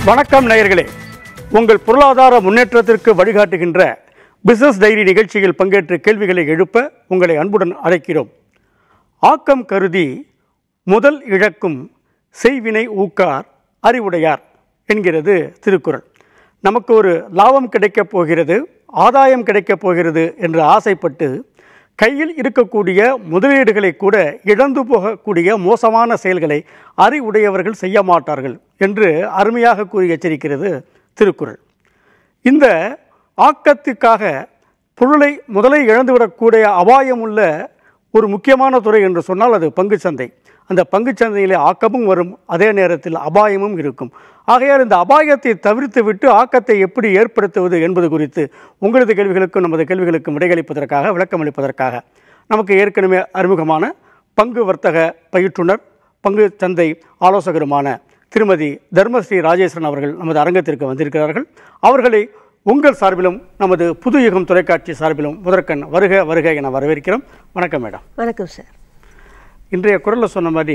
வணக்கம் நேயர்களே உங்கள் பொருளாதார முன்னேற்றத்திற்கு வழிகாட்டுகின்ற பிசினஸ் டைரி நிகழ்ச்சியில் பங்கேற்று கேள்விகளை எழுப்ப உங்களை அன்புடன் அழைக்கிறோம் ஆக்கம் கருதி முதல் இழக்கும் செய்வினை ஊக்கார் அறிவுடையார் என்கிறது திருக்குறள் நமக்கு ஒரு லாபம் கிடைக்கப் போகிறது ஆதாயம் கிடைக்கப் போகிறது என்று ஆசைப்பட்டு கையில் இருக்கக்கூடிய முதலீடுகளை கூட இழந்து போகக்கூடிய மோசமான செயல்களை அறிவுடையவர்கள் செய்ய மாட்டார்கள் என்று அருமையாக கூறி எச்சரிக்கிறது திருக்குறள் இந்த ஆக்கத்துக்காக பொருளை முதலை இழந்துவிடக்கூடிய அபாயம் உள்ள ஒரு முக்கியமான துறை என்று சொன்னால் அது பங்குச்சந்தை அந்த பங்குச்சந்தையிலே ஆக்கமும் வரும் அதே நேரத்தில் அபாயமும் இருக்கும் ஆகையால் இந்த அபாயத்தை தவிர்த்து விட்டு ஆக்கத்தை எப்படி ஏற்படுத்துவது என்பது குறித்து உங்களது கேள்விகளுக்கும் நமது கேள்விகளுக்கும் விடையளிப்பதற்காக விளக்கம் அளிப்பதற்காக நமக்கு ஏற்கனவே அறிமுகமான பங்கு வர்த்தக பயிற்றுனர் பங்கு சந்தை ஆலோசகருமான திருமதி தர்மஸ்ரீ ராஜேஸ்வரன் அவர்கள் நமது அரங்கத்திற்கு வந்திருக்கிறார்கள் அவர்களை உங்கள் சார்பிலும் நமது புது யுகம் தொலைக்காட்சி சார்பிலும் முதற்கண் வருக வருக என வரவேற்கிறோம் வணக்கம் மேடம் வணக்கம் சார் இன்றைய குரலில் சொன்ன மாதிரி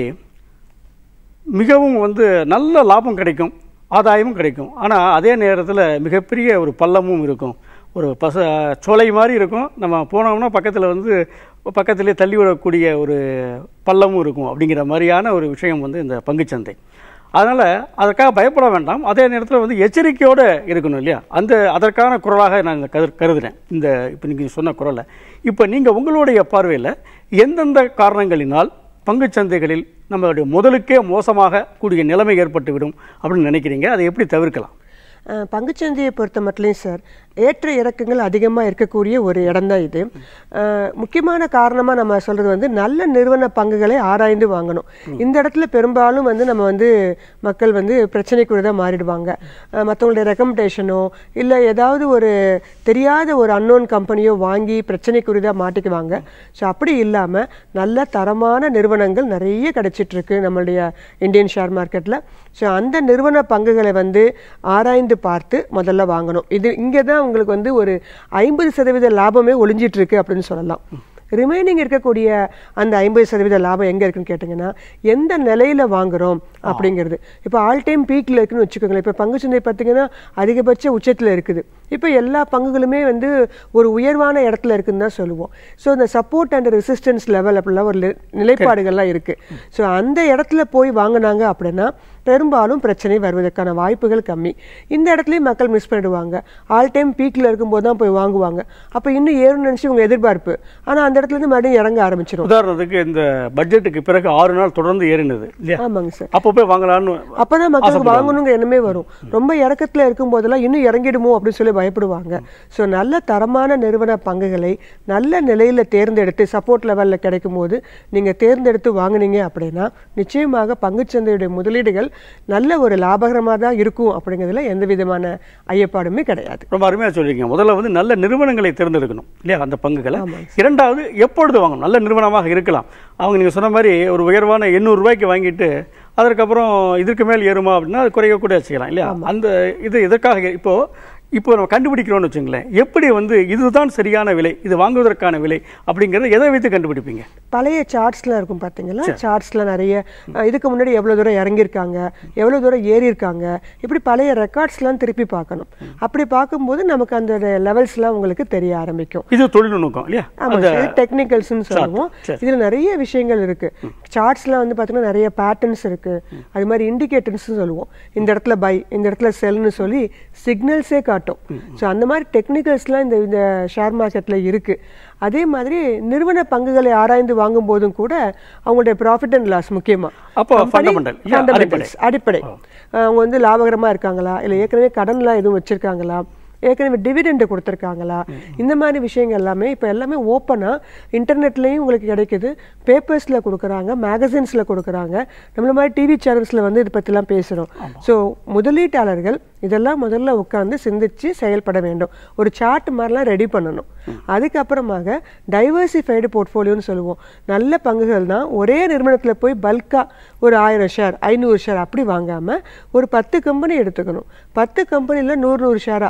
மிகவும் வந்து நல்ல லாபம் கிடைக்கும் ஆதாயமும் கிடைக்கும் ஆனால் அதே நேரத்தில் மிகப்பெரிய ஒரு பள்ளமும் இருக்கும் ஒரு பச சோலை மாதிரி இருக்கும் நம்ம போனோம்னா பக்கத்தில் வந்து பக்கத்திலே தள்ளி விடக்கூடிய ஒரு பள்ளமும் இருக்கும் அப்படிங்கிற மாதிரியான ஒரு விஷயம் வந்து இந்த பங்குச்சந்தை அதனால் அதற்காக பயப்பட வேண்டாம் அதே நேரத்தில் வந்து எச்சரிக்கையோடு இருக்கணும் இல்லையா அந்த அதற்கான குரலாக நான் இந்த கரு கருதுறேன் இந்த இப்போ நீங்கள் சொன்ன குரலை இப்போ நீங்கள் உங்களுடைய பார்வையில் எந்தெந்த காரணங்களினால் பங்குச் சந்தைகளில் நம்மளுடைய முதலுக்கே மோசமாக கூடிய நிலைமை ஏற்பட்டுவிடும் அப்படின்னு நினைக்கிறீங்க அதை எப்படி தவிர்க்கலாம் அஹ், பங்குச்சந்தையை பொறுத்த மட்டும் சார் ஏற்ற இறக்கங்கள் அதிகமாக இருக்கக்கூடிய ஒரு இடம் தான் இது அஹ், முக்கியமான காரணமாக நம்ம சொல்கிறது வந்து நல்ல நிறுவன பங்குகளை ஆராய்ந்து வாங்கணும் இந்த இடத்துல பெரும்பாலும் வந்து நம்ம வந்து மக்கள் வந்து பிரச்சனைக்குரியதாக மாறிடுவாங்க அஹ், மற்றவங்களுடைய ரெக்கமெண்டேஷனோ இல்லை ஏதாவது ஒரு தெரியாத ஒரு அன்னோன் கம்பெனியோ வாங்கி பிரச்சனைக்குரியதாக மாட்டிக்குவாங்க ஸோ அப்படி இல்லாமல் நல்ல தரமான நிறுவனங்கள் நிறைய கிடைச்சிட்டு இருக்கு நம்மளுடைய இந்தியன் ஷேர் மார்க்கெட்டில் ஸோ அந்த நிறுவன பங்குகளை வந்து ஆராய்ந்து பார்த்து முதல்ல வாங்கணும் இது இங்கே தான் உங்களுக்கு வந்து ஒரு ஐம்பது சதவீத லாபமே ஒளிஞ்சிட்டு இருக்கு அப்படின்னு சொல்லலாம் ரிமைனிங் இருக்கக்கூடிய அந்த ஐம்பது சதவீத லாபம் எங்கே இருக்குன்னு கேட்டிங்கன்னா எந்த நிலையில் வாங்குறோம் அப்படிங்கிறது இப்போ ஆல் டைம் பீக்கில் இருக்குன்னு வச்சுக்கோங்களேன் இப்போ பங்குச்சந்தை பார்த்தீங்கன்னா அதிகபட்ச உச்சத்தில் இருக்குது இப்போ எல்லா பங்குகளுமே வந்து ஒரு உயர்வான இடத்துல இருக்குன்னு தான் சொல்லுவோம் ஸோ இந்த சப்போர்ட் அண்ட் ரெசிஸ்டன்ஸ் லெவல் அப்படிலாம் ஒரு நி- நிலைப்பாடுகள்லாம் இருக்குது ஸோ அந்த இடத்துல போய் வாங்கினாங்க அப்படின்னா பெரும்பாலும் பிரச்சனை வருவதற்கான வாய்ப்புகள் கம்மி இந்த இடத்துலையும் மக்கள் மிஸ் பண்ணிடுவாங்க ஆல் டைம் பீக்கில் இருக்கும்போது தான் போய் வாங்குவாங்க அப்போ இன்னும் ஏறும்னு நினச்சி உங்க எதிர்பார்ப்பு ஆனால் அந்த இடத்துல இருந்து மறுபடியும் இறங்க ஆரம்பிச்சிடும் உதாரணத்துக்கு இந்த பட்ஜெட்டுக்கு பிறகு ஆறு நாள் தொடர்ந்து ஏறினது இல்லையா ஆமாங்க சார் அப்போ போய் வாங்கலான்னு அப்பதான் மக்களுக்கு வாங்கணுங்கிற எண்ணமே வரும் ரொம்ப இறக்கத்துல இருக்கும் போதெல்லாம் இன்னும் இறங்கிடுமோ அப்படின்னு சொல்லி பயப்படுவாங்க ஸோ நல்ல தரமான நிறுவன பங்குகளை நல்ல நிலையில தேர்ந்தெடுத்து சப்போர்ட் லெவல்ல கிடைக்கும் போது நீங்க தேர்ந்தெடுத்து வாங்குனீங்க அப்படின்னா நிச்சயமாக பங்குச்சந்தையுடைய முதலீடுகள் நல்ல ஒரு லாபகரமாக தான் இருக்கும் அப்படிங்கிறதுல எந்த விதமான ஐயப்பாடுமே கிடையாது ரொம்ப அருமையாக சொல்லியிருக்கீங்க முதல்ல வந்து நல்ல நிறுவனங்களை தேர்ந்தெடுக்கணும் இல்லையா அந்த பங்குகளை இரண்டாவது எப்பொழுது வாங்கணும் நல்ல நிறுவனமாக இருக்கலாம் அவங்க நீங்கள் சொன்ன மாதிரி ஒரு உயர்வான எண்ணூறு ரூபாய்க்கு வாங்கிட்டு அதற்கப்புறம் இதற்கு மேல் ஏறுமா அப்படின்னா அது குறைய கூட வச்சுக்கலாம் இல்லையா அந்த இது எதற்காக இப்போ இப்போ நம்ம கண்டுபிடிக்கிறோம்னு வச்சுங்களேன் எப்படி வந்து இதுதான் சரியான விலை இது வாங்குவதற்கான விலை அப்படிங்கிறத எதை வைத்து கண்டுபிடிப்பீங்க பழைய சார்ட்ஸ்லாம் இருக்கும் பார்த்தீங்களா சார்ட்ஸில் நிறைய அஹ், இதுக்கு முன்னாடி எவ்வளோ தூரம் இறங்கியிருக்காங்க எவ்வளோ தூரம் ஏறி இருக்காங்க இப்படி பழைய ரெக்கார்ட்ஸ்லாம் திருப்பி பார்க்கணும் அப்படி பார்க்கும்போது நமக்கு அந்த லெவல்ஸ்லாம் உங்களுக்கு தெரிய ஆரம்பிக்கும் இது தொழில்நுட்பம் இல்லையா ஆமாம் இது டெக்னிக்கல்ஸ்னு சொல்லுவோம் இதில் நிறைய விஷயங்கள் இருக்கு சார்ட்ஸ்லாம் வந்து பார்த்தீங்கன்னா நிறைய பேட்டர்ன்ஸ் இருக்கு அது மாதிரி இண்டிகேட்டர்ஸ்னு சொல்லுவோம் இந்த இடத்துல பை இந்த இடத்துல செல்னு சொல்லி சிக்னல்ஸே காட்டும் ஸோ அந்த மாதிரி டெக்னிக்கல்ஸ்லாம் இந்த இந்த ஷேர் மார்க்கெட்டில் இருக்கு அதே மாதிரி நிறுவன பங்குகளை ஆராய்ந்து வாங்கும் போதும் கூட அவங்களுடைய ப்ராஃபிட் அண்ட் லாஸ் முக்கியமா அப்போ Company fundamental, இல்லையா? fundamentals, அடிப்படை அவங்க வந்து லாபகரமா இருக்காங்களா இல்லை ஏற்கனவே கடன்லாம் எதுவும் வச்சிருக்காங்களா ஏற்கனவே டிவிடெண்ட் கொடுத்துருக்காங்களா இந்த மாதிரி விஷயங்கள் எல்லாமே இப்போ எல்லாமே ஓப்பனாக இன்டர்நெட்லேயும் உங்களுக்கு கிடைக்குது பேப்பர்ஸில் கொடுக்குறாங்க மேகசின்ஸில் கொடுக்குறாங்க நம்மள மாதிரி டிவி சேனல்ஸில் வந்து இதை பற்றிலாம் பேசுகிறோம் ஸோ முதலீட்டாளர்கள் இதெல்லாம் முதல்ல உட்காந்து சிந்திச்சு செயல்பட வேண்டும் ஒரு சார்ட் மாதிரிலாம் ரெடி பண்ணணும் அதுக்கப்புறமாக டைவர்சிஃபைடு போர்ட்ஃபோலியோன்னு சொல்லுவோம் நல்ல பங்குகள் தான் ஒரே நிறுவனத்தில் போய் பல்காக ஒரு ஆயிரம் ஷேர் ஐநூறு ஷேர் அப்படி வாங்காமல் ஒரு பத்து கம்பெனி எடுத்துக்கணும் பத்து கம்பெனியில் நூறு நூறு ஷேராக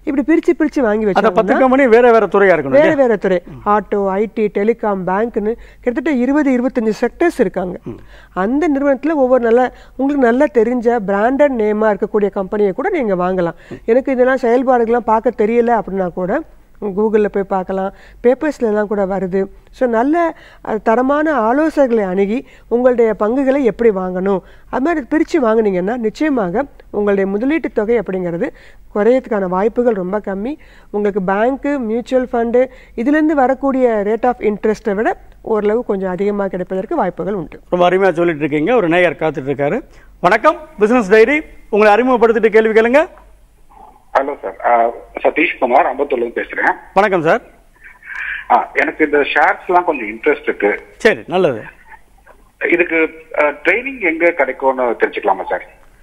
இப்படி பிரிச்சு பிரிச்சு வாங்கி அந்த வச்சாங்கன்னா பத்து கம்பெனி வேற வேற துறையா இருக்கணும் வேற வேற துறை ஆட்டோ ஐடி டெலிகாம் பேங்க்னு கிட்டத்தட்ட இருபது இருபத்தஞ்சு செக்டர்ஸ் இருக்காங்க அந்த நிறுவனத்துல ஒவ்வொரு நல்ல உங்களுக்கு நல்லா தெரிஞ்ச பிராண்டட் நேமா இருக்கக்கூடிய கம்பெனியை கூட நீங்க வாங்கலாம் எனக்கு இதெல்லாம் செயல்பாடுகள்லாம் பார்க்க தெரியல அப்படின்னா கூட கூகுளில் போய் பார்க்கலாம் பேப்பர்ஸ்ல எல்லாம் கூட வருது ஸோ நல்ல அஹ், தரமான ஆலோசகர்களை அணுகி உங்களுடைய பங்குகளை எப்படி வாங்கணும் அது மாதிரி பிரித்து வாங்குனீங்கன்னா நிச்சயமாக உங்களுடைய முதலீட்டு தொகை அப்படிங்கிறது குறையறதுக்கான வாய்ப்புகள் ரொம்ப கம்மி உங்களுக்கு பேங்க்கு மியூச்சுவல் ஃபண்டு இதுலேருந்து வரக்கூடிய ரேட் ஆஃப் இன்ட்ரெஸ்ட்டை விட ஓரளவு கொஞ்சம் அதிகமாக கிடைப்பதற்கு வாய்ப்புகள் உண்டு ரொம்ப அருமையா சொல்லிட்டு இருக்கீங்க ஒரு நேயர் காத்துட்டு இருக்காரு வணக்கம் பிசினஸ் டைரி உங்களை அறிமுகப்படுத்திட்டு கேள்வி கேளுங்க ஹலோ சார் சதீஷ் குமார் அம்பத்தூர்லேருந்து பேசுறேன் வணக்கம் சார் ஆ, எனக்கு இந்த ஷேர்ஸ்லாம் கொஞ்சம் இன்ட்ரெஸ்ட் இருக்கு சரி நல்லது இதுக்கு ட்ரைனிங் எங்க கிடைக்கும்னு தெரிஞ்சுக்கலாமா சார்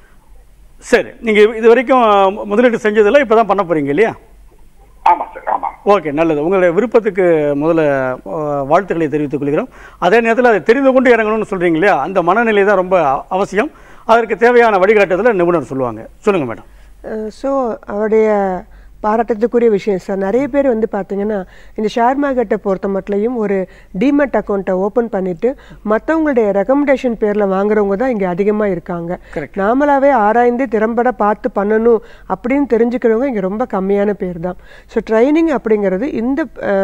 சரி நீங்க இது வரைக்கும் அஹ், முதலீடு செஞ்சதில்ல இப்பதான் பண்ண போறீங்க இல்லையா ஆமா சார் ஆமா ஓகே நல்லது உங்களுடைய விருப்பத்துக்கு முதல்ல அஹ், வாழ்த்துக்களை தெரிவித்துக் கொள்கிறோம் அதே நேரத்தில் அதை தெரிந்து கொண்டு இறங்கணும்னு சொல்றீங்க இல்லையா அந்த மனநிலை தான் ரொம்ப அ- அவசியம் அதற்கு தேவையான வழிகாட்டுதலை நிபுணர் சொல்லுவாங்க சொல்லுங்க மேடம் ஸோ அவருடைய பாராட்டத்துக்குரிய விஷயம் சார் நிறைய பேர் வந்து பார்த்தீங்கன்னா இந்த ஷேர் மார்க்கெட்டை பொறுத்த மட்டும் ஒரு டிமெட் அக்கௌண்ட்டை ஓப்பன் பண்ணிட்டு மற்றவங்களுடைய ரெக்கமெண்டேஷன் பேரில் வாங்குறவங்க தான் இங்கே அதிகமாக இருக்காங்க Correct. நாமளாவே ஆராய்ந்து திறம்பட பார்த்து பண்ணணும் அப்படின்னு தெரிஞ்சுக்கிறவங்க இங்கே ரொம்ப கம்மியான பேர் தான் ஸோ ட்ரைனிங் அப்படிங்கிறது இந்த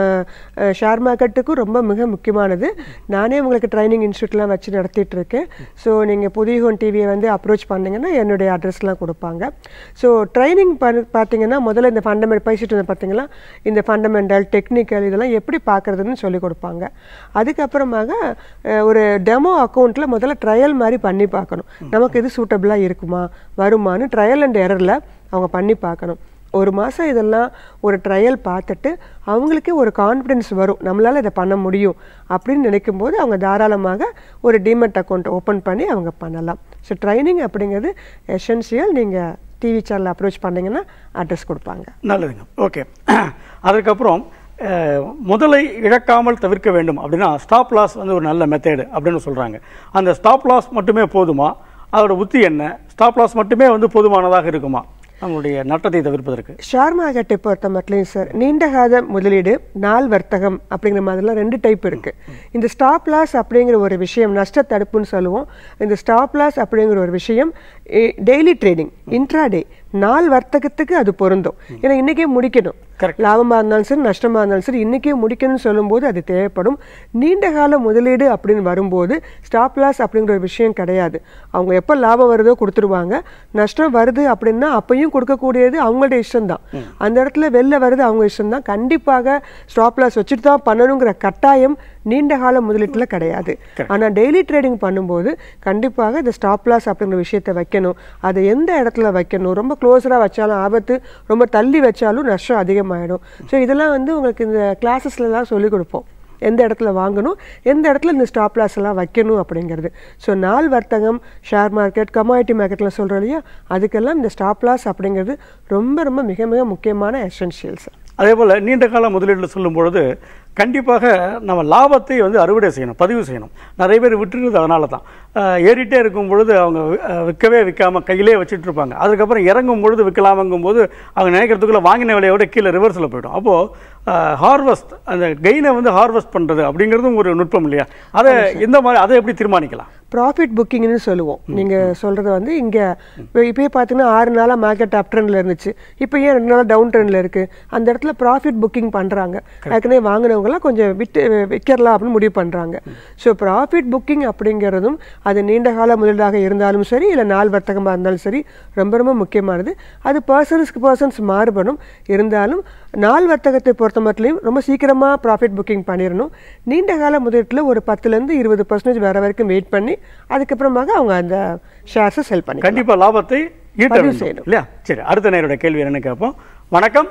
ஷேர் மார்க்கெட்டுக்கும் ரொம்ப மிக முக்கியமானது நானே உங்களுக்கு ட்ரைனிங் இன்ஸ்டியூட்லாம் வச்சு நடத்திட்டு இருக்கேன் ஸோ நீங்கள் புதியகோன் டிவியை வந்து அப்ரோச் பண்ணீங்கன்னா என்னுடைய அட்ரஸ்லாம் கொடுப்பாங்க ஸோ ட்ரைனிங் பண்ணி பார்த்தீங்கன்னா முதல்ல இந்த ஃபண்டமெண்ட் பேசிட்டு இருந்தேன் பார்த்தீங்களா இந்த ஃபண்டமெண்டல் டெக்னிக்கல் இதெல்லாம் எப்படி பார்க்குறதுன்னு சொல்லி கொடுப்பாங்க அதுக்கப்புறமாக அஹ், ஒரு டெமோ அக்கௌண்ட்டில் முதல்ல ட்ரையல் மாதிரி பண்ணி பார்க்கணும் நமக்கு இது சூட்டபிளாக இருக்குமா வருமானு ட்ரையல் அண்ட் எரரில் அவங்க பண்ணி பார்க்கணும் ஒரு மாதம் இதெல்லாம் ஒரு ட்ரையல் பார்த்துட்டு அவங்களுக்கே ஒரு கான்ஃபிடென்ஸ் வரும் நம்மளால் இதை பண்ண முடியும் அப்படின்னு நினைக்கும் போது அவங்க தாராளமாக ஒரு டிமெட் அக்கௌண்ட் ஓப்பன் பண்ணி அவங்க பண்ணலாம் ஸோ ட்ரைனிங் அப்படிங்கிறது எசென்சியல் நீங்கள் டிவி சேனல் அப்ரோச் பண்ணீங்கன்னா அட்ரஸ் கொடுப்பாங்க நல்லதுங்க ஓகே அதுக்கப்புறம் அஹ், முதலை இழக்காமல் தவிர்க்க வேண்டும் அப்படின்னா ஸ்டாப் லாஸ் வந்து ஒரு நல்ல மெத்தேடு அப்படின்னு சொல்றாங்க அந்த ஸ்டாப் லாஸ் மட்டுமே போதுமா அதோட உத்தி என்ன ஸ்டாப் லாஸ் மட்டுமே வந்து போதுமானதாக இருக்குமா நம்மளுடைய நட்டத்தை தவிர்ப்பதற்கு ஷேர் மார்க்கெட்டை பொறுத்த மட்டும் சார் நீண்ட கால முதலீடு நாள் வர்த்தகம் அப்படிங்கிற மாதிரிலாம் ரெண்டு டைப் இருக்கு இந்த ஸ்டாப் லாஸ் அப்படிங்கிற ஒரு விஷயம் நஷ்ட தடுப்புன்னு சொல்லுவோம் இந்த ஸ்டாப் லாஸ் அப்படிங்கிற ஒரு விஷயம் டெய்லி ட்ரேடிங் இன்ட்ராடே நாள் வர்த்தகத்துக்கு அது பொருந்தும் ஏன்னா இன்னைக்கே முடிக்கணும் Correct. லாபமாக இருந்தாலும் சரி நஷ்டமாக இருந்தாலும் சரி இன்றைக்கே முடிக்கணும்னு சொல்லும்போது அது தேவைப்படும் நீண்ட கால முதலீடு அப்படின்னு வரும்போது ஸ்டாப் லாஸ் அப்படிங்கிற ஒரு விஷயம் கிடையாது அவங்க எப்போ லாபம் வருதோ கொடுத்துருவாங்க நஷ்டம் வருது அப்படின்னா அப்பையும் கொடுக்கக்கூடியது அவங்களோட இஷ்டம்தான் அந்த இடத்துல வெளில வருது அவங்க இஷ்டம்தான் கண்டிப்பாக ஸ்டாப் லாஸ் வச்சுட்டு தான் பண்ணணுங்கிற கட்டாயம் நீண்ட கால முதலீட்டில் கிடையாது ஆனால் டெய்லி ட்ரேடிங் பண்ணும்போது கண்டிப்பாக இந்த ஸ்டாப் லாஸ் அப்படிங்கிற விஷயத்தை வைக்கணும் அதை எந்த இடத்துல வைக்கணும் ரொம்ப க்ளோஸராக வச்சாலும் ஆபத்து ரொம்ப தள்ளி வச்சாலும் நஷ்டம் அதிகமாகிடும் ஸோ இதெல்லாம் வந்து உங்களுக்கு இந்த கிளாஸஸ்லாம் சொல்லிக் கொடுப்போம் எந்த இடத்துல வாங்கணும் எந்த இடத்துல இந்த ஸ்டாப் லாஸ் எல்லாம் வைக்கணும் அப்படிங்கிறது ஸோ நாள் வர்த்தகம் ஷேர் மார்க்கெட் கமாடிட்டி மார்க்கெட்டில் சொல்கிறோம் இல்லையா அதுக்கெல்லாம் இந்த ஸ்டாப் லாஸ் அப்படிங்கிறது ரொம்ப ரொம்ப மிக மிக முக்கியமான எசென்ஷியல்ஸ் அதே போல் நீண்ட கால முதலீடுல சொல்லும் பொழுது கண்டிப்பாக நம்ம லாபத்தை வந்து அறுவடை செய்யணும் பதிவு செய்யணும் நிறைய பேர் விட்டுருது அதனால தான் அஹ், ஏறிட்டே இருக்கும் பொழுது அவங்க வி- அஹ், விற்கவே விற்காம கையிலே வச்சுட்டு இருப்பாங்க அதுக்கப்புறம் இறங்கும் பொழுது விற்கலாமங்கும் போது அவங்க நினைக்கிறதுக்குள்ள வாங்கின விலையோட கீழே ரிவர்ஸில் போயிடும் அப்போது ஹார்வெஸ்ட் அந்த கெயினை வந்து ஹார்வெஸ்ட் பண்ணுறது அப்படிங்கிறதும் ஒரு நுட்பம் இல்லையா அதை இந்த மாதிரி அதை எப்படி தீர்மானிக்கலாம் ப்ராஃபிட் புக்கிங்னு சொல்லுவோம் நீங்க சொல்றது வந்து இங்க இப்போ இப்பயே பார்த்தீங்கன்னா ஆறு நாளா மார்க்கெட் அப் ட்ரெண்ட்ல இருந்துச்சு இப்போ ஏன் ரெண்டு நாள் டவுன் ட்ரெண்ட்ல இருக்கு அந்த இடத்துல ப்ராஃபிட் புக்கிங் பண்றாங்க ஏற்கனவே வாங்கினவங்கலாம் கொஞ்சம் விட்டு விற்கலாம் அப்படின்னு முடிவு பண்றாங்க ஸோ ப்ராஃபிட் புக்கிங் அப்படிங்கிறதும் அது நீண்ட கால முதலீடாக இருந்தாலும் சரி இல்லை நாள் வர்த்தகமாக இருந்தாலும் சரி ரொம்ப ரொம்ப முக்கியமானது அது பர்சன்ஸ்க்கு பர்சன்ஸ் மாறுபடும் இருந்தாலும் நாள் வர்த்தகத்தை பொறுத்த மட்டும் ரொம்ப சீக்கிரமாக ப்ராஃபிட் புக்கிங் பண்ணிடணும் நீண்ட கால முதலீட்டில் ஒரு பத்துலேருந்து இருபது பர்சன்டேஜ் வர வரைக்கும் வெயிட் பண்ணி அதுக்கப்புறமாக அவங்க அந்த ஷேர்ஸை செல் பண்ணி கண்டிப்பா லாபத்தை ஈட்ட பதிவு வேண்டும் செய்யணும். இல்லையா சரி அடுத்த நேரோட கேள்வி என்னன்னு கேட்போம் வணக்கம்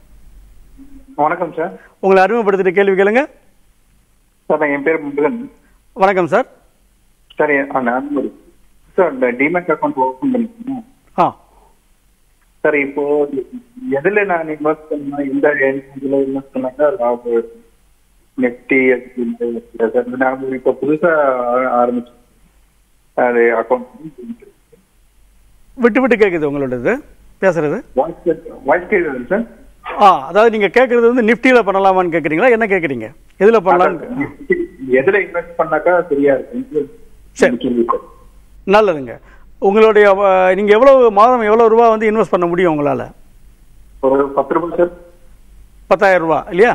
வணக்கம் சார் உங்களை அறிமுகப்படுத்திட்டு கேள்வி கேளுங்க சார் நான் என் பேர் முருகன் வணக்கம் சார் சார் நான் சார் இந்த டிமெட் அக்கௌண்ட் ஓப்பன் பண்ணிருக்கேன் ஆ சார் இப்போ எதுல நான் இன்வெஸ்ட் பண்ணா எந்த இதுல இன்வெஸ்ட் பண்ணாக்கா லாபம் நெஃப்டி சார் நான் இப்போ புதுசா ஆ- ஆரம்பிச்சேன் அது அக்கௌண்ட் விட்டு விட்டு கேட்குது உங்களோடது பேசுறது வாய்ஸ் வாய்ஸ் கேட்குது சார் ஆ அதாவது நீங்க கேட்கறது வந்து நிஃப்டியில பண்ணலாமான்னு கேட்குறீங்களா என்ன கேட்குறீங்க எதுல பண்ணலாம்னு எதுல இன்வெஸ்ட் பண்ணாக்கா சரியா இருக்கும் சரி. கேள்வி சார் நல்லதுங்க உங்களுடைய அஹ், நீங்க எவ்வளவு மாதம் எவ்வளவு ரூபா வந்து இன்வெஸ்ட் பண்ண முடியும் உங்களால ஒரு பத்து ரூபாய் சார் பத்தாயிரம் ரூபா இல்லையா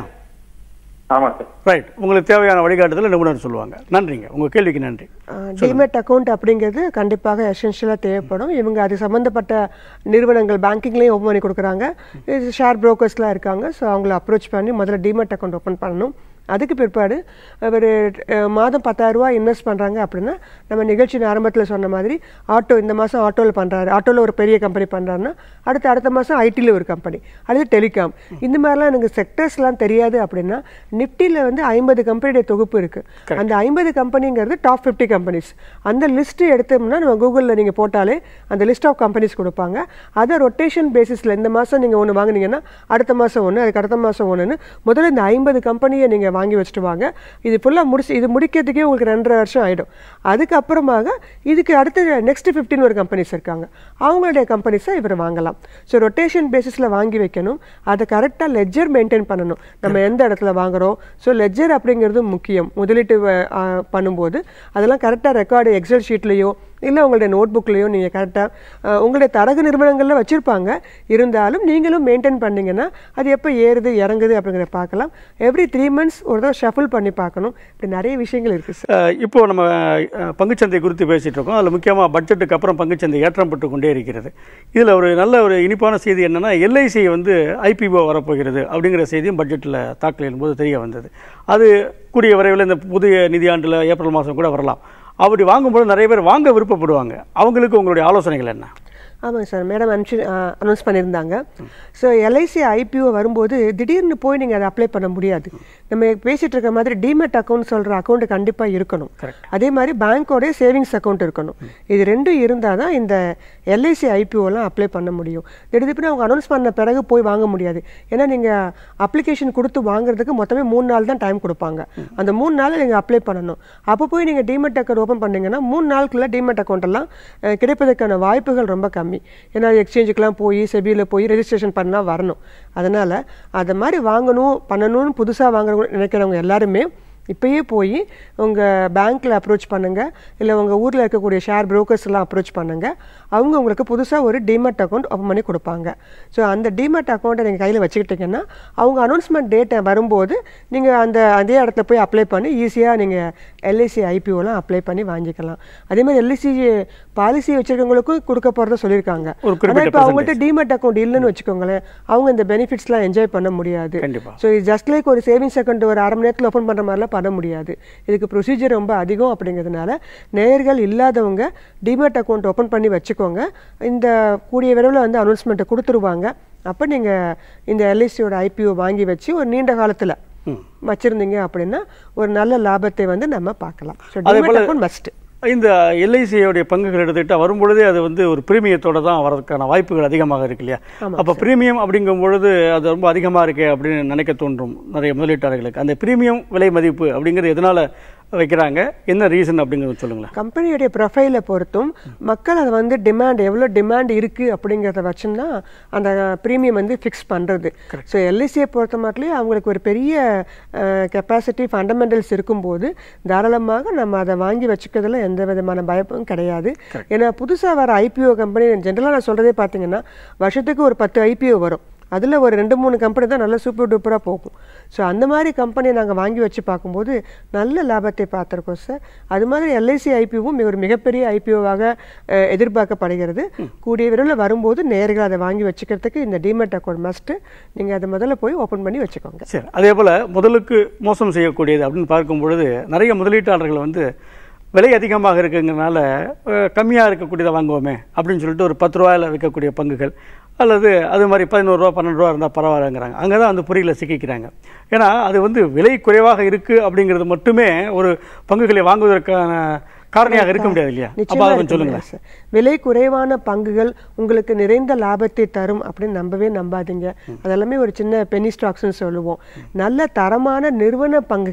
ஆமா சார் ரைட் உங்களுக்கு தேவையான வழிகாட்டுதலை நிபுணர் சொல்லுவாங்க நன்றிங்க உங்க கேள்விக்கு நன்றி டிமெட் அக்கௌண்ட் அப்படிங்கிறது கண்டிப்பாக எசென்ஷியலாக தேவைப்படும் இவங்க அது சம்மந்தப்பட்ட நிறுவனங்கள் பேங்கிங்லேயும் ஓப்பன் பண்ணி கொடுக்குறாங்க இது ஷேர் புரோக்கர்ஸ்லாம் இருக்காங்க ஸோ அவங்கள அப்ரோச் பண்ணி முதல்ல டிமெட் அக்கௌண்ட் ஓப்பன் பண்ணணும் அதுக்கு பிற்பாடு ஒரு அஹ், மாதம் பத்தாயிரம் ரூபாய் இன்வெஸ்ட் பண்ணுறாங்க அப்படின்னா நம்ம நிகழ்ச்சியின் ஆரம்பத்தில் சொன்ன மாதிரி ஆட்டோ இந்த மாதம் ஆட்டோவில் பண்ணுறாரு ஆட்டோவில் ஒரு பெரிய கம்பெனி பண்ணுறாருன்னா அடுத்த அடுத்த மாதம் ஐடியில் ஒரு கம்பெனி அடுத்து டெலிகாம் இந்த மாதிரிலாம் எனக்கு செக்டர்ஸ்லாம் தெரியாது அப்படின்னா நிஃப்டியில் வந்து ஐம்பது கம்பெனியுடைய தொகுப்பு இருக்குது அந்த ஐம்பது கம்பெனிங்கிறது டாப் ஃபிஃப்டி கம்பெனிஸ் அந்த லிஸ்ட்டு எடுத்தோம்னா நம்ம கூகுளில் நீங்கள் போட்டாலே அந்த லிஸ்ட் ஆஃப் கம்பெனிஸ் கொடுப்பாங்க அதை ரொட்டேஷன் பேசிஸில் இந்த மாதம் நீங்கள் ஒன்று வாங்குனீங்கன்னா அடுத்த மாதம் ஒன்று அதுக்கு அடுத்த மாதம் ஒன்றுன்னு முதல்ல இந்த ஐம்பது கம்பெனியை நீங்கள் வாங்கி வச்சுட்டு வாங்க இது ஃபுல்லாக முடிச்சு இது முடிக்கிறதுக்கே உங்களுக்கு ரெண்டரை வருஷம் ஆகிடும் அதுக்கப்புறமாக இதுக்கு அடுத்து நெக்ஸ்ட் ஃபிஃப்டின் ஒரு கம்பெனிஸ் இருக்காங்க அவங்களுடைய கம்பெனிஸை இவர் வாங்கலாம் ஸோ ரொட்டேஷன் பேசிஸில் வாங்கி வைக்கணும் அதை கரெக்டாக லெஜர் மெயின்டைன் பண்ணணும் நம்ம எந்த இடத்துல வாங்குறோம் ஸோ லெஜர் அப்படிங்கிறது முக்கியம் முதலீட்டு வ- ஆ, பண்ணும்போது அதெல்லாம் கரெக்டாக ரெக்கார்டு எக்ஸல் ஷீட்லேயோ இல்லை உங்களுடைய நோட் புக்லேயோ நீங்கள் கரெக்டாக உங்களுடைய தரகு நிறுவனங்களில் வச்சுருப்பாங்க இருந்தாலும் நீங்களும் மெயின்டைன் பண்ணீங்கன்னா அது எப்போ ஏறுது இறங்குது அப்படிங்கிறத பார்க்கலாம் எவ்ரி த்ரீ மந்த்ஸ் ஒரு தடவை ஷஃபிள் பண்ணி பார்க்கணும் இப்படி நிறைய விஷயங்கள் இருக்குது சார் அஹ், இப்போ நம்ம அஹ், பங்குச்சந்தை குறித்து பேசிட்டு இருக்கோம் அதில் முக்கியமாக பட்ஜெட்டுக்கு அப்புறம் பங்குச்சந்தை ஏற்றம் பெற்று கொண்டே இருக்கிறது இதில் ஒரு நல்ல ஒரு இனிப்பான செய்தி என்னன்னா எல்ஐசி வந்து ஐபிஓ வரப்போகிறது அப்படிங்கிற செய்தியும் பட்ஜெட்டில் தாக்கல் போது தெரிய வந்தது அது கூடிய விரைவில் இந்த புதிய நிதியாண்டில் ஏப்ரல் மாதம் கூட வரலாம் அப்படி வாங்கும்போது நிறைய பேர் வாங்க விருப்பப்படுவாங்க அவங்களுக்கு உங்களுடைய ஆலோசனைகள் என்ன ஆமாங்க சார் மேடம் அனுப்பிச்சு அனௌன்ஸ் பண்ணியிருந்தாங்க ஸோ எல்ஐசி ஐபிஓ வரும்போது திடீர்னு போய் நீங்கள் அதை அப்ளை பண்ண முடியாது நம்ம பேசிகிட்டு இருக்க மாதிரி டிமெட் அக்கௌண்ட் சொல்கிற அக்கௌண்ட் கண்டிப்பாக இருக்கணும் அதே மாதிரி பேங்க்கோடைய சேவிங்ஸ் அக்கௌண்ட் இருக்கணும் இது ரெண்டும் இருந்தால் தான் இந்த எல்ஐசி ஐபிஓலாம் அப்ளை பண்ண முடியும் திடீர்னு அவங்க அனௌன்ஸ் பண்ண பிறகு போய் வாங்க முடியாது ஏன்னா நீங்கள் அப்ளிகேஷன் கொடுத்து வாங்குறதுக்கு மொத்தமே மூணு நாள் தான் டைம் கொடுப்பாங்க அந்த மூணு நாள் நீங்கள் அப்ளை பண்ணணும் அப்போ போய் நீங்கள் டிமெட் அக்கௌண்ட் ஓப்பன் பண்ணீங்கன்னா மூணு நாளுக்குள்ள டிமெட் அக்கௌண்ட் எல்லாம் அஹ், கிடைப்பதற்கான வாய்ப்புகள் ரொம்ப கம்மி ஏன்னா எக்ஸ்சேஞ்சுக்கெலாம் போய் செபியில் போய் ரெஜிஸ்ட்ரேஷன் பண்ணால் வரணும் அதனால் அதை மாதிரி வாங்கணும் பண்ணணும்னு புதுசாக வாங்குறவங்க நினைக்கிறவங்க எல்லாருமே இப்பயே போய் உங்கள் பேங்க்கில் அப்ரோச் பண்ணுங்கள் இல்லை உங்கள் ஊரில் இருக்கக்கூடிய ஷேர் brokers எல்லாம் அப்ரோச் பண்ணுங்கள் அவங்க உங்களுக்கு புதுசாக ஒரு டிமெட் அக்கௌண்ட் ஓப்பன் பண்ணி கொடுப்பாங்க ஸோ அந்த டிமெட் அக்கௌண்ட்டை நீங்கள் கையில் வச்சுக்கிட்டிங்கன்னா அவங்க அனௌன்ஸ்மெண்ட் டேட்டை வரும்போது நீங்கள் அந்த அதே இடத்துல போய் அப்ளை பண்ணி ஈஸியாக நீங்கள் எல்ஐசி ஐபிஓலாம் அப்ளை பண்ணி வாங்கிக்கலாம் அதே மாதிரி எல்ஐசி பாலிசி வச்சிருக்கவங்களுக்கும் கொடுக்க போகிறத சொல்லியிருக்காங்க ஒரு குறிப்பிட்ட ஆனால் இப்போ அவங்கள்ட்ட டிமெட் அக்கௌண்ட் இல்லைன்னு வச்சுக்கோங்களேன் அவங்க இந்த பெனிஃபிட்ஸ்லாம் என்ஜாய் பண்ண முடியாது கண்டிப்பா. ஸோ இது ஜஸ்ட் லைக் ஒரு சேவிங்ஸ் அக்கௌண்ட் ஒரு அரை மணி நேரத்தில் ஓப்பன் பண்ணுற மாதிரிலாம் பண்ண முடியாது இதுக்கு ப்ரொசீஜர் ரொம்ப அதிகம் அப்படிங்கிறதுனால நேயர்கள் இல்லாதவங்க டிமெட் அக்கௌண்ட் ஓப்பன் பண்ணி வச்சுக்கோங்க இந்த கூடிய விரைவில் வந்து அனௌன்ஸ்மெண்ட்டை கொடுத்துருவாங்க அப்போ நீங்கள் இந்த எல்ஐசியோட ஐபிஓ வாங்கி வச்சு ஒரு நீண்ட காலத்தில் வச்சுருந்தீங்க அப்படின்னா ஒரு நல்ல லாபத்தை வந்து நம்ம பார்க்கலாம் ஸோ அதே டிமெட் போல- அக்கௌண்ட் மஸ்ட் இந்த எல்ஐசியோடைய பங்குகள் எடுத்துக்கிட்டா வரும்பொழுதே அது வந்து ஒரு பிரீமியத்தோட தான் வரதுக்கான வாய்ப்புகள் அதிகமாக இருக்கு இல்லையா அப்போ பிரீமியம் அப்படிங்கும் பொழுது அது ரொம்ப அதிகமாக இருக்கே அப்படின்னு நினைக்க தோன்றும் நிறைய முதலீட்டாளர்களுக்கு அந்த பிரீமியம் விலை மதிப்பு அப்படிங்கிறது எதனால வைக்கிறாங்க என்ன ரீசன் அப்படிங்கிறது சொல்லுங்களேன் கம்பெனியுடைய ப்ரொஃபைலை பொறுத்தும் மக்கள் அதை வந்து டிமாண்ட் எவ்வளோ டிமாண்ட் இருக்குது அப்படிங்கிறத வச்சுன்னா அந்த ப்ரீமியம் வந்து ஃபிக்ஸ் பண்ணுறது ஸோ எல்ஐசியை பொறுத்த மாட்டிலையும் அவங்களுக்கு ஒரு பெரிய கெப்பாசிட்டி ஃபண்டமெண்டல்ஸ் இருக்கும்போது தாராளமாக நம்ம அதை வாங்கி வச்சுக்கிறதுல எந்த விதமான பயப்பும் கிடையாது ஏன்னா புதுசாக வர ஐபிஓ கம்பெனி ஜென்ரலாக நான் சொல்கிறதே பார்த்தீங்கன்னா வருஷத்துக்கு ஒரு பத்து ஐபிஓ வரும் அதில் ஒரு ரெண்டு மூணு கம்பெனி தான் நல்லா சூப்பர் டூப்பராக போகும் ஸோ அந்த மாதிரி கம்பெனியை நாங்கள் வாங்கி வச்சு பார்க்கும்போது நல்ல லாபத்தை பார்த்துருக்கோம் சார் அது மாதிரி எல்ஐசி ஐபிஓவும் ஒரு மிகப்பெரிய ஐபிஓவாக எதிர்பார்க்கப்படுகிறது கூடிய விரைவில் வரும்போது நேர்கள் அதை வாங்கி வச்சுக்கிறதுக்கு இந்த டிமெட் அக்கௌண்ட் மஸ்ட்டு நீங்கள் அதை முதல்ல போய் ஓப்பன் பண்ணி வச்சுக்கோங்க சரி அதே போல் முதலுக்கு மோசம் செய்யக்கூடியது அப்படின்னு பார்க்கும் பொழுது நிறைய முதலீட்டாளர்கள் வந்து விலை அதிகமாக இருக்குங்கிறனால அஹ், கம்மியாக இருக்கக்கூடியதை வாங்குவோமே அப்படின்னு சொல்லிட்டு ஒரு பத்து ரூபாயில் விற்கக்கூடிய பங்குகள் அல்லது அது மாதிரி பதினோரு ரூபா பன்னெண்டு ரூபா இருந்தால் பரவாயில்லைங்கிறாங்க அங்கே தான் அந்த பொறியில் சிக்கிக்கிறாங்க ஏன்னா அது வந்து விலை குறைவாக இருக்குது அப்படிங்கிறது மட்டுமே ஒரு பங்குகளை வாங்குவதற்கான காரணியாக இருக்க முடியாது இல்லையா அப்போ நிச்சயமா அதை இருக்க கொஞ்சம் சொல்லுங்களேன் முடியாது சார். விலை குறைவான பங்குகள் உங்களுக்கு நிறைந்த லாபத்தை தரும் அப்படின்னு நம்பவே நம்பாதீங்க அதெல்லாமே ஒரு சின்ன பெனி ஸ்டாக்ஸ்னு சொல்லுவோம் நல்ல தரமான நிறுவன பங்குகள்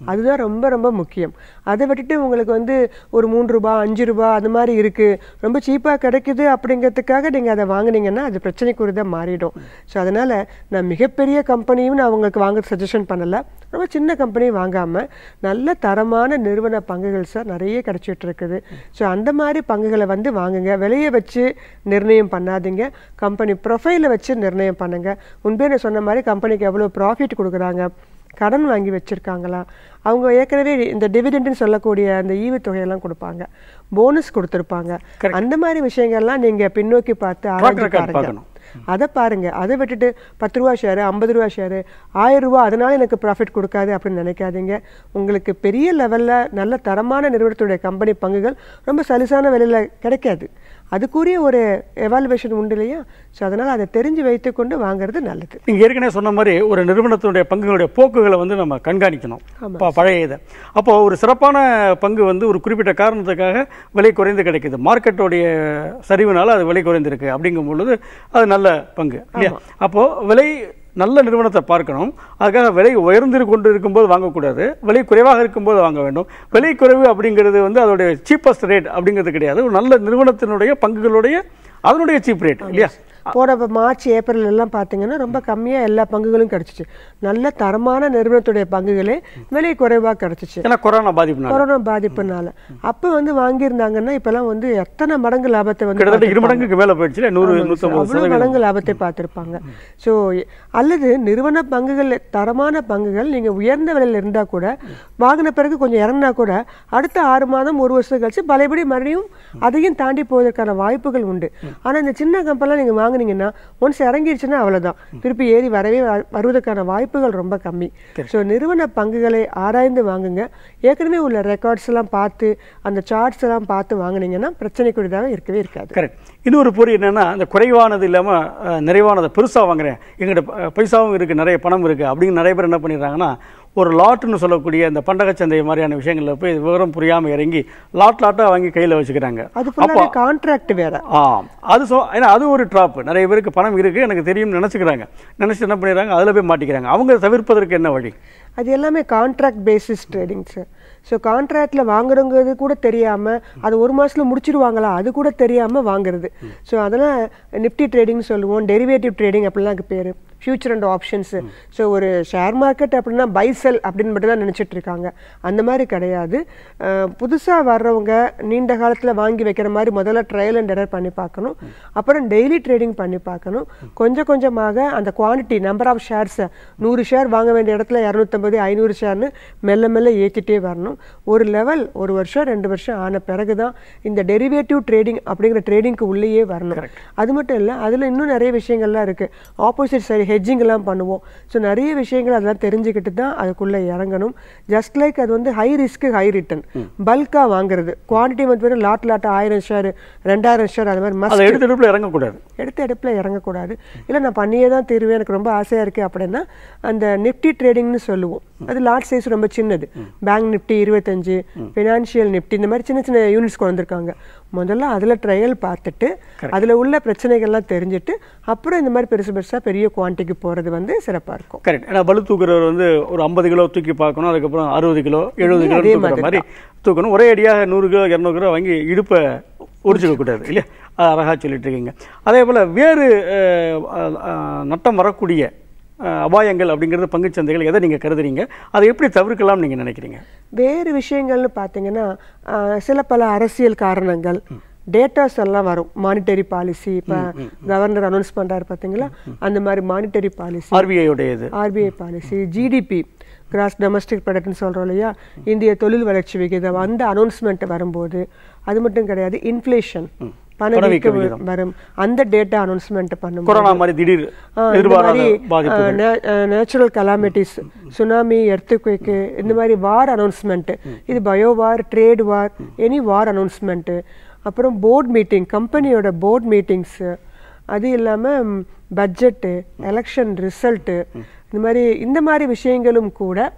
அதுதான் ரொம்ப ரொம்ப முக்கியம் அதை விட்டுட்டு உங்களுக்கு வந்து ஒரு மூன்று ரூபாய் அஞ்சு ரூபாய் அந்த மாதிரி இருக்கு ரொம்ப சீப்பாக கிடைக்குது அப்படிங்கிறதுக்காக நீங்கள் அதை வாங்குனீங்கன்னா அது பிரச்சனைக்குரியதாக மாறிடும் ஸோ அதனால நான் மிகப்பெரிய கம்பெனியும் நான் உங்களுக்கு வாங்க சஜஷன் பண்ணல ரொம்ப சின்ன கம்பெனி வாங்காமல் நல்ல தரமான நிறுவன பங்குகள் சார் நிறைய கிடைச்சிட்டு இருக்குது ஸோ அந்த மாதிரி பங்குகளை வந்து வாங்குங்க விலையை வச்சு நிர்ணயம் பண்ணாதீங்க கம்பெனி ப்ரொஃபைலை வச்சு நிர்ணயம் பண்ணுங்க முன்பே நான் சொன்ன மாதிரி கம்பெனிக்கு எவ்வளோ ப்ராஃபிட் கொடுக்குறாங்க கடன் வாங்கி வச்சிருக்காங்களா அவங்க ஏற்கனவே இந்த டிவிடெண்ட்னு சொல்லக்கூடிய அந்த ஈவுத்தொகையெல்லாம் கொடுப்பாங்க போனஸ் கொடுத்துருப்பாங்க அந்த மாதிரி விஷயங்கள்லாம் நீங்க பின்னோக்கி பார்த்து ஆராய்ச்சி record பாருங்க பார்க்கணும். அதை பாருங்க அதை விட்டுட்டு பத்து ரூபா ஷேரு ஐம்பது ரூபா ஷேரு ஆயிரம் ரூபா அதனால எனக்கு ப்ராஃபிட் கொடுக்காது அப்படின்னு நினைக்காதீங்க உங்களுக்கு பெரிய லெவல்ல நல்ல தரமான நிறுவனத்துடைய கம்பெனி பங்குகள் ரொம்ப சலிசான விலையில கிடைக்காது அதுக்குரிய ஒரு எவாலுவேஷன் உண்டு இல்லையா ஸோ அதனால அதை தெரிஞ்சு வைத்துக்கொண்டு வாங்குறது நல்லது நீங்க ஏற்கனவே சொன்ன மாதிரி ஒரு நிறுவனத்தினுடைய பங்குகளுடைய போக்குகளை வந்து நம்ம கண்காணிக்கணும் ப- பழைய இதை அப்போ ஒரு சிறப்பான பங்கு வந்து ஒரு குறிப்பிட்ட காரணத்துக்காக விலை குறைந்து கிடைக்குது மார்க்கெட்டோடைய சரிவுனால அது விலை குறைந்திருக்கு அப்படிங்கும் பொழுது அது நல்ல பங்கு இல்லையா அப்போ விலை நல்ல நிறுவனத்தை பார்க்கணும் அதுக்காக விலை உயர்ந்து கொண்டு இருக்கும்போது வாங்கக்கூடாது விலை குறைவாக இருக்கும்போது வாங்க வேண்டும் விலை குறைவு அப்படிங்கிறது வந்து அதோடைய சீப்பஸ்ட் ரேட் அப்படிங்கிறது கிடையாது ஒரு நல்ல நிறுவனத்தினுடைய பங்குகளுடைய அதனுடைய சீப் ரேட் இல்லையா போன வ- மார்ச் ஏப்ரல் எல்லாம் பார்த்தீங்கன்னா ரொம்ப கம்மியா எல்லா பங்குகளும் கிடைச்சிச்சு நல்ல தரமான நிறுவனத்துடைய பங்குகளே விலை குறைவா கிடைச்சிச்சு ஏன்னா கொரோனா பாதிப்புனால கொரோனா பாதிப்புனால அப்ப வந்து வாங்கியிருந்தாங்கன்னா இப்பெல்லாம் வந்து எத்தனை மடங்கு லாபத்தை வந்து கிட்டத்தட்ட இரு மடங்குக்கு மேல போயிடுச்சு நூறு நூற்றம்பது அவ்வளவு மடங்கு லாபத்தை பார்த்திருப்பாங்க சோ அல்லது நிறுவன பங்குகள் தரமான பங்குகள் நீங்க உயர்ந்த விலையில இருந்தா கூட வாங்கின பிறகு கொஞ்சம் இறங்கினா கூட அடுத்த ஆறு மாதம் ஒரு வருஷம் கழிச்சு பழையபடி மறுபடியும் அதையும் தாண்டி போவதற்கான வாய்ப்புகள் உண்டு ஆனா இந்த சின்ன கம்பெனிலாம் நீங்க வாங்குனீங்கன்னா ஒன்ஸ் இறங்கிருச்சுன்னா அவ்வளவுதான் திருப்பி ஏறி வரவே வ- வருவதற்கான வாய்ப்புகள் ரொம்ப கம்மி சோ நிறுவன பங்குகளை ஆராய்ந்து வாங்குங்க ஏற்கனவே உள்ள ரெக்கார்ட்ஸ் எல்லாம் பார்த்து அந்த சார்ட்ஸ் எல்லாம் பார்த்து வாங்குனீங்கன்னா பிரச்சனைக்குரியதாக இருக்கவே இருக்காது கரெக்ட் இன்னொரு பொறி என்னன்னா அந்த குறைவானது இல்லாம அஹ், நிறைவானதை பெருசா வாங்குறேன் எங்கிட்ட ப- பைசாவும் இருக்கு நிறைய பணம் இருக்கு அப்படின்னு நிறைய பேர் என்ன பண்ணிடுறாங்கன்னா ஒரு லாட்னு சொல்லக்கூடிய இந்த பண்டகச்சந்தை மாதிரியான விஷயங்கள்ல போய் விவரம் புரியாம இறங்கி லாட் லாட்டா வாங்கி கையில வச்சுக்கிறாங்க அது ஃபுல்லாவே கான்ட்ராக்ட் வேற ஆ அது சொ ஏன்னா அது ஒரு ட்ராப் நிறைய பேருக்கு பணம் இருக்கு எனக்கு தெரியும்னு நினைச்சுக்கிறாங்க நினைச்சு என்ன பண்ணிடுறாங்க அதுல போய் மாட்டிக்கிறாங்க அவங்க தவிர்ப்பதற்கு என்ன வழி அது எல்லாமே contract basis trading sir so கான்ட்ராக்ட்ல வாங்குறவங்கிறது கூட தெரியாம அது ஒரு மாசத்துல முடிச்சிருவாங்களா அது கூட தெரியாம வாங்குறது ஸோ அதெல்லாம் நிப்டி ட்ரேடிங் சொல்லுவோம் டெரிவேட்டிவ் ட்ரேடிங் அப்படிலாம் அதுக்கு பேரு ஃபியூச்சர் அண்ட் ஆப்ஷன்ஸ் ஸோ ஒரு ஷேர் மார்க்கெட் அப்படின்னா பை செல் அப்படின்னு மட்டும் தான் நினைச்சிட்டு இருக்காங்க அந்த மாதிரி கிடையாது அஹ், புதுசா வர்றவங்க நீண்ட காலத்துல வாங்கி வைக்கிற மாதிரி முதல்ல ட்ரையல் அண்ட் எரர் பண்ணி பார்க்கணும் அப்புறம் டெய்லி ட்ரேடிங் பண்ணி பார்க்கணும் கொஞ்சம் கொஞ்சமாக அந்த குவாண்டிட்டி நம்பர் ஆஃப் ஷேர்ஸை நூறு ஷேர் வாங்க வேண்டிய இடத்துல இரநூத்தம்பது ஐநூறு ஷேர்னு மெல்ல மெல்ல ஏற்றிட்டே வரணும் ஒரு லெவல் ஒரு வருஷம் ரெண்டு வருஷம் ஆன பிறகு தான் இந்த டெரிவேட்டிவ் ட்ரேடிங் அப்படிங்கிற ட்ரேடிங்க்கு உள்ளேயே வரணும் அது மட்டும் இல்லை அதில் இன்னும் நிறைய விஷயங்கள்லாம் இருக்கு ஆப்போசிட் சைடு ஹெட்ஜிங் எல்லாம் பண்ணுவோம் ஸோ நிறைய விஷயங்கள் அதெல்லாம் தெரிஞ்சுக்கிட்டு தான் அதுக்குள்ளே இறங்கணும் ஜஸ்ட் லைக் அது வந்து ஹை ரிஸ்க் ஹை ரிட்டர்ன் பல்காக வாங்குறது குவான்டிட்டி வந்து லாட் லாட் ஆயிரம் ஷேர் ரெண்டாயிரம் ஷேர் அது மாதிரி மஸ்ட் அதை எடுத்து எடுப்புல இறங்கக்கூடாது எடுத்த எடுப்புல இறங்கக்கூடாது இல்லை நான் பண்ணியே தான் தீருவேன் எனக்கு ரொம்ப ஆசையாக இருக்குது அப்படின்னா அந்த நிஃப்டி ட்ரேடிங்னு சொல்லுவோம் அது லாட் சைஸ் ரொம்ப சின்னது பேங்க் நிஃப்டி இருபத்தஞ்சு ஃபினான்ஷியல் நிஃப்டி இந்த மாதிரி சின்ன சின்ன யூனிட்ஸ் கொண்டு வந்திருக்காங்க முதல்ல அதில் ட்ரையல் பார்த்துட்டு அதில் உள்ள பிரச்சனைகள்லாம் தெரிஞ்சுட்டு அப்புறம் இந்த மாதிரி பெருசு பெருசாக பெரிய குவான்டிட்டிக்கு போகிறது வந்து சிறப்பாக இருக்கும் கரெக்ட் ஏன்னா பளு தூக்குறவர் வந்து ஒரு ஐம்பது கிலோ தூக்கி பார்க்கணும் அதுக்கப்புறம் அறுபது கிலோ எழுபது கிலோ அதே தூக்குற மாதிரி தூக்கணும் ஒரே அடியாக நூறு கிலோ இரநூறு கிலோ வாங்கி இடுப்பை உரிச்சுக்க கூடாது இல்லையா அது அழகாக சொல்லிட்டு இருக்கீங்க அதே போல் வேறு அஹ், அஹ், அஹ், நட்டம் வரக்கூடிய அஹ், அபாயங்கள் அப்படிங்கிறது பங்குச் சந்தைகள் எதை நீங்கள் கருதுறீங்க அதை எப்படி தவிர்க்கலாம் நீங்கள் நினைக்கிறீங்க வேறு விஷயங்கள்னு பார்த்தீங்கன்னா ஆஹ், சில பல அரசியல் காரணங்கள் டேட்டாஸ் எல்லாம் வரும் மானிட்டரி பாலிசி இப்போ கவர்னர் அனௌன்ஸ் பண்றாரு பார்த்தீங்களா அந்த மாதிரி மானிட்டரி பாலிசி ஆர்பிஐயோடைய இது RBI policy GDP gross domestic ப்ராடக்ட்னு சொல்றோம் இல்லையா இந்திய தொழில் வளர்ச்சி விகிதம் அந்த அனௌன்ஸ்மெண்ட் வரும்போது அது மட்டும் கிடையாது இன்ஃப்ளேஷன் பணவீக்க வரும் அந்த டேட்டா அனௌன்ஸ்மெண்ட் பண்ணும்போது கொரோனா மாதிரி திடீர் ஆ, இந்த எதிர்பாராத மாதிரி பாதிப்பு நேச்சுரல் கலாமிட்டிஸ் சுனாமி எர்த்துக்வேக்கு இந்த மாதிரி வார் அனௌன்ஸ்மெண்ட் இது bio war trade war any war announcement அப்புறம் போர்ட் மீட்டிங் கம்பெனியோட போர்ட் மீட்டிங்ஸ் அது இல்லாமல் பட்ஜெட்டு எலெக்ஷன் ரிசல்ட்டு இந்த மாதிரி இந்த மாதிரி விஷயங்களும் கூட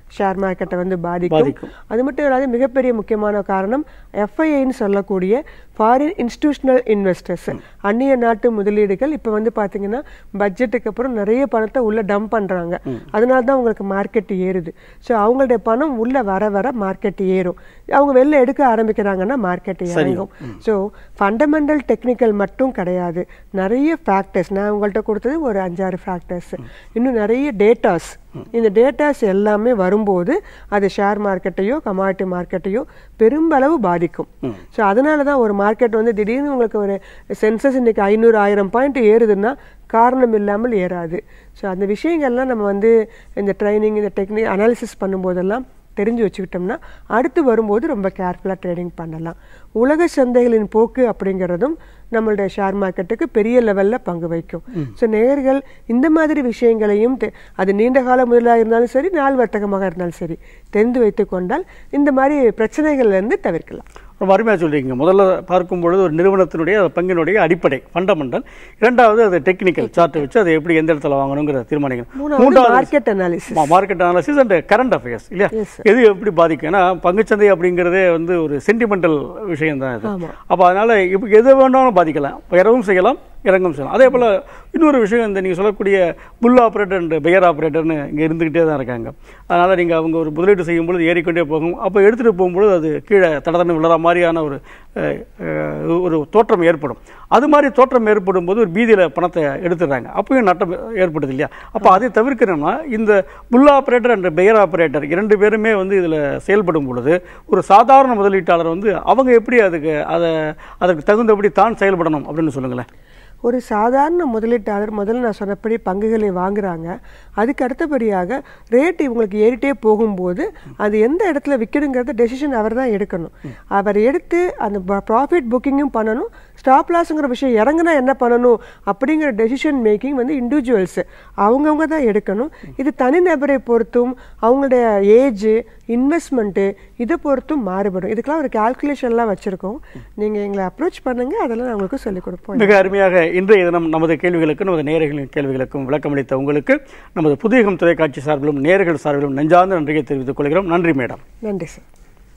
ஷேர் மார்க்கெட்டை வந்து பாதிக்கும் பாதிக்கும். அது மட்டும் இல்லாத மிகப்பெரிய முக்கியமான காரணம் எஃப்ஐஐன்னு சொல்லக்கூடிய ஃபாரின் இன்ஸ்டிடியூஷனல் இன்வெஸ்டர்ஸ் அந்நிய நாட்டு முதலீடுகள் இப்போ வந்து பார்த்தீங்கன்னா பட்ஜெட்டுக்கு அப்புறம் நிறைய பணத்தை உள்ள டம்ப் பண்ணுறாங்க அதனால தான் உங்களுக்கு மார்க்கெட் ஏறுது ஸோ அவங்களுடைய பணம் உள்ள வர வர மார்க்கெட் ஏறும் அவங்க வெளில எடுக்க ஆரம்பிக்கிறாங்கன்னா மார்க்கெட் இறங்கும் ஸோ ஃபண்டமெண்டல் டெக்னிக்கல் மட்டும் கிடையாது நிறைய ஃபேக்டர்ஸ் நான் உங்கள்கிட்ட கொடுத்தது ஒரு அஞ்சாறு ஃபேக்டர்ஸ் இன்னும் நிறைய டேட்டாஸ் இந்த டேட்டாஸ் எல்லாமே வரும்போது அது ஷேர் மார்க்கெட்டையோ கமாடிட்டி மார்க்கெட்டையோ பெரும்பளவு பாதிக்கும் ஸோ அதனால தான் ஒரு மார்க்கெட் வந்து திடீர்னு உங்களுக்கு ஒரு சென்சஸ் இன்னைக்கு ஐநூறு ஆயிரம் பாயிண்ட் ஏறுதுன்னா காரணம் இல்லாமல் ஏறாது ஸோ அந்த விஷயங்கள்லாம் நம்ம வந்து இந்த ட்ரைனிங் இந்த டெக்னிக் அனாலிசிஸ் பண்ணும்போதெல்லாம் தெரிஞ்சு வச்சுக்கிட்டோம்னா அடுத்து வரும்போது ரொம்ப கேர்ஃபுல்லாக ட்ரேடிங் பண்ணலாம் உலக சந்தைகளின் போக்கு அப்படிங்கிறதும் நம்மளுடைய ஷேர் மார்க்கெட்டுக்கு பெரிய லெவலில் பங்கு வைக்கும் ஸோ நேயர்கள் இந்த மாதிரி விஷயங்களையும் தெ- அது நீண்ட கால முதலாக இருந்தாலும் சரி நாள் வர்த்தகமாக இருந்தாலும் சரி தெரிந்து வைத்துக் கொண்டால் இந்த மாதிரி பிரச்சனைகள்லேருந்து தவிர்க்கலாம் ரொம்ப அருமையாக சொல்றீங்க முதல்ல பார்க்கும் பொழுது ஒரு நிறுவனத்தினுடைய அது பங்கினுடைய அடிப்படை ஃபண்டமெண்டல் இரண்டாவது அது டெக்னிக்கல் சார்ட் வச்சு அதை எப்படி எந்த இடத்துல வாங்கணுங்கிற தீர்மானிக்கணும் மூணாவது market analysis market analysis and current affairs இல்லையா Yes, sir. எது எப்படி பாதிக்கும் ஏன்னா பங்குச்சந்தை அப்படிங்கிறதே வந்து ஒரு சென்டிமெண்டல் விஷயம் தான் இது ஆமா. அப்போ அதனால இப்போ எது வேணாலும் பாதிக்கலாம் பெறவும் செய்யலாம் இறங்கவும் செய்யலாம் அதே போல் இன்னொரு விஷயம் இந்த நீங்கள் சொல்லக்கூடிய புல் ஆப்ரேட்டர் அண்ட் பெயர் ஆப்ரேட்டர்னு இங்கே இருந்துக்கிட்டே தான் இருக்காங்க அதனால் நீங்கள் அவங்க ஒரு முதலீடு செய்யும் பொழுது ஏறிக்கொண்டே போகும் அப்போ எடுத்துகிட்டு போகும்பொழுது அது கீழே தடதன்னு விழுற மாதிரியான ஒரு அஹ், அஹ், ஒரு தோற்றம் ஏற்படும் அது மாதிரி தோற்றம் ஏற்படும் போது ஒரு பீதியில் பணத்தை எடுத்துடுறாங்க அப்பயும் நட்டம் ஏற்படுது இல்லையா அப்போ அதை தவிர்க்கணும்னா இந்த bull operator and bear operator இரண்டு பேருமே வந்து இதில் செயல்படும் பொழுது ஒரு சாதாரண முதலீட்டாளர் வந்து அவங்க எப்படி அதுக்கு அதை அதற்கு தகுந்தபடி தான் செயல்படணும் அப்படின்னு சொல்லுங்களேன் ஒரு சாதாரண முதலீட்டாளர் முதல்ல நான் சொன்னபடி பங்குகளை வாங்குறாங்க அதுக்கு அடுத்தபடியாக ரேட் இவங்களுக்கு ஏறிட்டே போகும்போது அது எந்த இடத்துல விற்கணுங்கிறத டெசிஷன் அவர் தான் எடுக்கணும் அவர் எடுத்து அந்த ப்ராஃபிட் புக்கிங்கும் பண்ணணும் ஸ்டாப் லாஸுங்கிற விஷயம் இறங்குனா என்ன பண்ணணும் அப்படிங்கிற டெசிஷன் மேக்கிங் வந்து இண்டிவிஜுவல்ஸ் அவங்கவுங்க தான் எடுக்கணும் இது தனிநபரை பொறுத்தும் அவங்களுடைய ஏஜ் இன்வெஸ்ட்மெண்ட்டு இதை பொறுத்தும் மாறுபடும் இதுக்கெல்லாம் ஒரு கால்குலேஷன்லாம் வச்சுருக்கோம் நீங்கள் எங்களை அப்ரோச் பண்ணுங்கள் அதெல்லாம் நான் உங்களுக்கு சொல்லிக் கொடுப்போம் மிக அருமையாக இன்றைய தினம் நமது கேள்விகளுக்கும் நமது நேயர்களின் கேள்விகளுக்கும் விளக்கமளித்த உங்களுக்கு நமது புதியகம் தொலைக்காட்சி சார்பிலும் நேயர்கள் சார்பிலும் நெஞ்சார்ந்த நன்றியை தெரிவித்துக் கொள்கிறோம் நன்றி மேடம் நன்றி சார்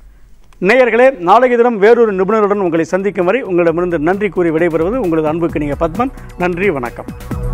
நேயர்களே நாளைய தினம் வேறொரு நிபுணருடன் உங்களை சந்திக்கும் வரை உங்களிடமிருந்து நன்றி கூறி விடைபெறுவது உங்களது அன்புக்கு நீங்க பத்மன் நன்றி வணக்கம்